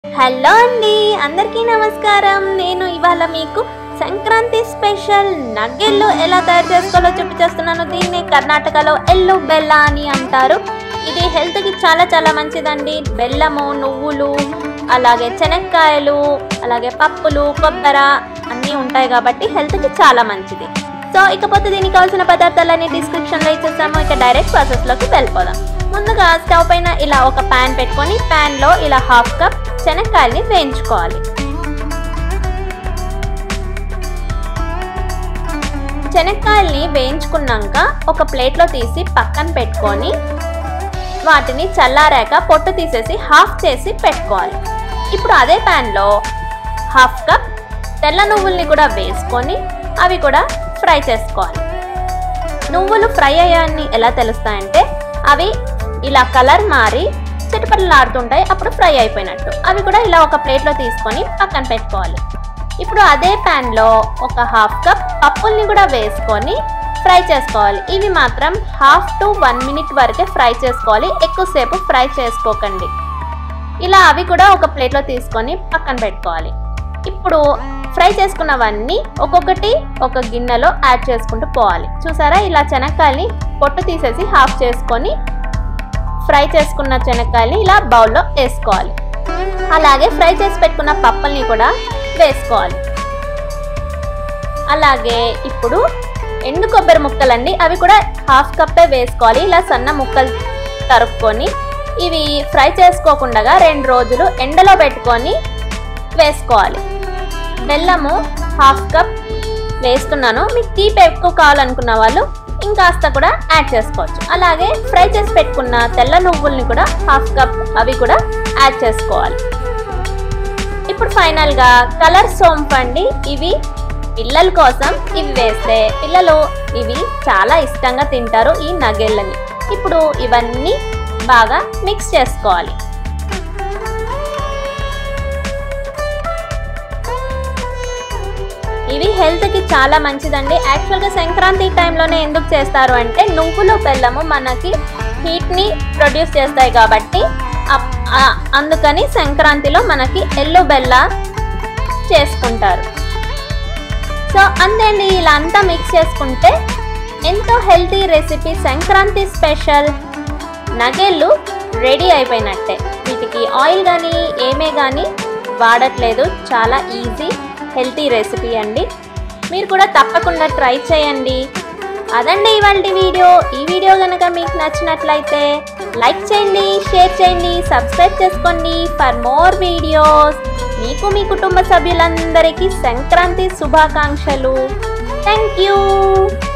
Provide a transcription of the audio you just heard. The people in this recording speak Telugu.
హలో అండి అందరికీ నమస్కారం నేను ఇవాళ మీకు సంక్రాంతి స్పెషల్ నగ్గెళ్ళు ఎలా తయారు చేసుకోవాలో చూపించేస్తున్నాను దీన్ని కర్ణాటకలో ఎల్లు బెల్ల అని అంటారు ఇది హెల్త్కి చాలా చాలా మంచిదండి బెల్లము నువ్వులు అలాగే శనక్కాయలు అలాగే పప్పులు కొబ్బర అన్నీ ఉంటాయి కాబట్టి హెల్త్కి చాలా మంచిది సో ఇకపోతే దీనికి కావాల్సిన పదార్థాలన్నీ డిస్క్రిప్షన్లో ఇచ్చేసాము ఇక డైరెక్ట్ ప్రాసెస్లోకి వెళ్ళిపోదాం ముందుగా స్టవ్ పైన ఇలా ఒక ప్యాన్ పెట్టుకొని ప్యాన్లో ఇలా హాఫ్ కప్ శనక్కాయల్ని వేయించుకోవాలి శనక్కాయల్ని వేయించుకున్నాక ఒక ప్లేట్లో తీసి పక్కన పెట్టుకొని వాటిని చల్లారాక పొట్టు తీసేసి హాఫ్ చేసి పెట్టుకోవాలి ఇప్పుడు అదే ప్యాన్లో హాఫ్ కప్ తెల్ల నువ్వుల్ని కూడా వేసుకొని అవి కూడా ఫ్రై చేసుకోవాలి నువ్వులు ఫ్రై అయ్యాయని ఎలా తెలుస్తాయంటే అవి ఇలా కలర్ మారి చిటపటలాడుతుంటాయి అప్పుడు ఫ్రై అయిపోయినట్టు అవి కూడా ఇలా ఒక ప్లేట్లో తీసుకొని పక్కన పెట్టుకోవాలి ఇప్పుడు అదే ప్యాన్లో ఒక హాఫ్ కప్ పప్పుల్ని కూడా వేసుకొని ఫ్రై చేసుకోవాలి ఇవి మాత్రం హాఫ్ టు వన్ మినిట్ వరకే ఫ్రై చేసుకోవాలి ఎక్కువసేపు ఫ్రై చేసుకోకండి ఇలా అవి కూడా ఒక ప్లేట్లో తీసుకొని పక్కన పెట్టుకోవాలి ఇప్పుడు ఫ్రై చేసుకున్నవన్నీ ఒక్కొక్కటి ఒక గిన్నెలో యాడ్ చేసుకుంటూ పోవాలి చూసారా ఇలా శనక్కాయని పొట్టు తీసేసి హాఫ్ చేసుకొని ఫ్రై చేసుకున్న శనక్కాయని ఇలా బౌల్లో వేసుకోవాలి అలాగే ఫ్రై చేసి పెట్టుకున్న పప్పుల్ని కూడా వేసుకోవాలి అలాగే ఇప్పుడు ఎండు కొబ్బరి ముక్కలండి అవి కూడా హాఫ్ కప్పే వేసుకోవాలి ఇలా సన్న ముక్కలు తరుక్కొని ఇవి ఫ్రై చేసుకోకుండా రెండు రోజులు ఎండలో పెట్టుకొని వేసుకోవాలి బెల్లము హాఫ్ కప్ వేస్తున్నాను మీకు తీపి ఎక్కువ కావాలనుకున్న వాళ్ళు ఇంకాస్త కూడా యాడ్ చేసుకోవచ్చు అలాగే ఫ్రై చేసి పెట్టుకున్న తెల్ల నువ్వుల్ని కూడా హాఫ్ కప్ అవి కూడా యాడ్ చేసుకోవాలి ఇప్పుడు ఫైనల్గా కలర్ సోంపు అండి ఇవి పిల్లల కోసం ఇవి వేస్తే పిల్లలు ఇవి చాలా ఇష్టంగా తింటారు ఈ నగెళ్ళని ఇప్పుడు ఇవన్నీ బాగా మిక్స్ చేసుకోవాలి ఇవి హెల్త్కి చాలా మంచిదండి యాక్చువల్గా సంక్రాంతి టైంలోనే ఎందుకు చేస్తారు అంటే నువ్వులు బెల్లము మనకి హీట్ని ప్రొడ్యూస్ చేస్తాయి కాబట్టి అప్- ఆ- అందుకని సంక్రాంతిలో మనకి ఎల్లు బెల్ల చేసుకుంటారు సో అంతే అండి ఇలా అంతా మిక్స్ చేసుకుంటే ఎంతో హెల్తీ రెసిపీ సంక్రాంతి స్పెషల్ నగేళ్ళు రెడీ అయిపోయినట్టే వీటికి ఆయిల్ కానీ ఏమే కానీ వాడట్లేదు చాలా ఈజీ హెల్తీ రెసిపీ అండి మీరు కూడా తప్పకుండా ట్రై చేయండి అదండి ఇవాళ వీడియో ఈ వీడియో కనుక మీకు నచ్చినట్లయితే లైక్ చేయండి షేర్ చేయండి సబ్స్క్రైబ్ చేసుకోండి ఫర్ మోర్ వీడియోస్ మీకు మీ కుటుంబ సభ్యులందరికీ సంక్రాంతి శుభాకాంక్షలు థ్యాంక్ యూ